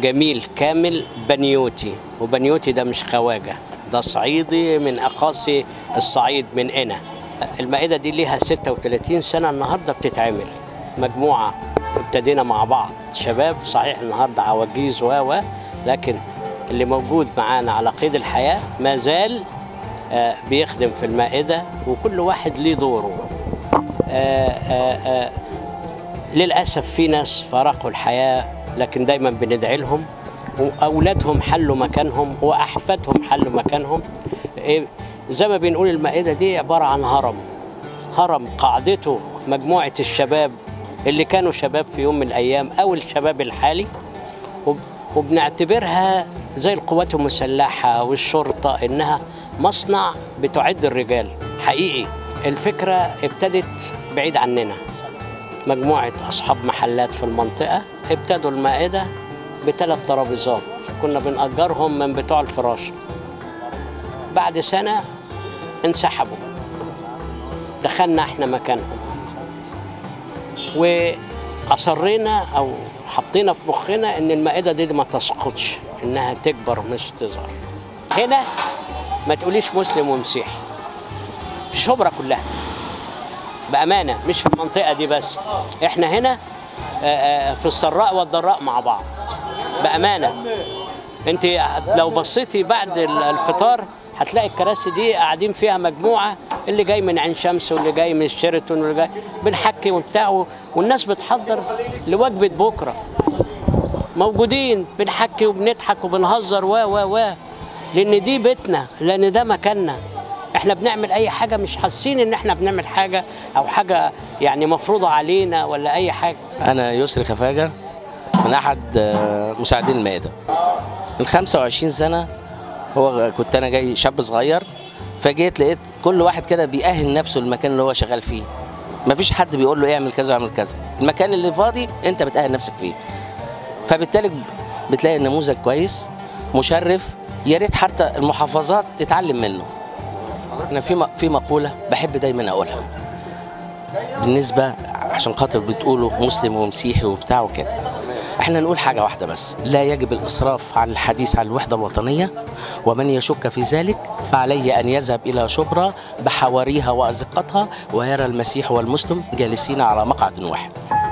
جميل كامل بنيوتي وبنيوتي ده مش خواجة ده صعيدي من أقاصي الصعيد من هنا المائدة دي ليها 36 سنة النهاردة بتتعمل مجموعة ابتدينا مع بعض شباب صحيح النهاردة عواجيز و و لكن اللي موجود معانا على قيد الحياة ما زال آه، بيخدم في المائدة وكل واحد ليه دوره آه، آه، آه، للأسف في ناس فارقوا الحياة لكن دايما بندعي لهم وأولادهم حلوا مكانهم وأحفادهم حلوا مكانهم إيه، زي ما بنقول المائدة دي عبارة عن هرم هرم قاعدته مجموعة الشباب اللي كانوا شباب في يوم من الأيام أو الشباب الحالي وب- وبنعتبرها زي القوات المسلحة والشرطة إنها مصنع بتعد الرجال حقيقي الفكرة ابتدت بعيد عننا مجموعة أصحاب محلات في المنطقة ابتدوا المائدة بثلاث ترابيزات كنا بنأجرهم من بتوع الفراش بعد سنة انسحبوا دخلنا احنا مكانهم وأصرينا أو حطينا في مخنا إن المائدة دي ما تسقطش إنها تكبر مش تصغر هنا ما تقوليش مسلم ومسيحي في شبرا كلها بامانه مش في المنطقه دي بس احنا هنا آه، آه، في السراء والضراء مع بعض بامانه انت لو بصيتي بعد ال- الفطار هتلاقي الكراسي دي قاعدين فيها مجموعه اللي جاي من عين شمس واللي جاي من الشيراتون واللي جاي بنحكي وبتاع والناس بتحضر لوجبه بكره موجودين بنحكي وبنضحك وبنهزر و و و لان دي بيتنا لان ده مكاننا احنا بنعمل اي حاجه مش حاسين ان احنا بنعمل حاجه او حاجه يعني مفروضه علينا ولا اي حاجه أنا يسري خفاجة من أحد آه، مساعدين المائدة من 25 سنة هو كنت أنا جاي شاب صغير فجيت لقيت كل واحد كده بيأهل نفسه المكان اللي هو شغال فيه مفيش حد بيقول له اعمل كذا واعمل كذا المكان اللي فاضي انت بتأهل نفسك فيه فبالتالي بتلاقي نموذج كويس مشرف يا ريت حتى المحافظات تتعلم منه انا في م- في مقوله بحب دايما اقولها بالنسبه عشان خاطر بتقولوا مسلم ومسيحي وبتاع وكده احنا نقول حاجه واحده بس لا يجب الاسراف على الحديث عن الوحده الوطنيه ومن يشك في ذلك فعليه ان يذهب الى شبرا بحواريها وازقتها ويرى المسيح والمسلم جالسين على مقعد واحد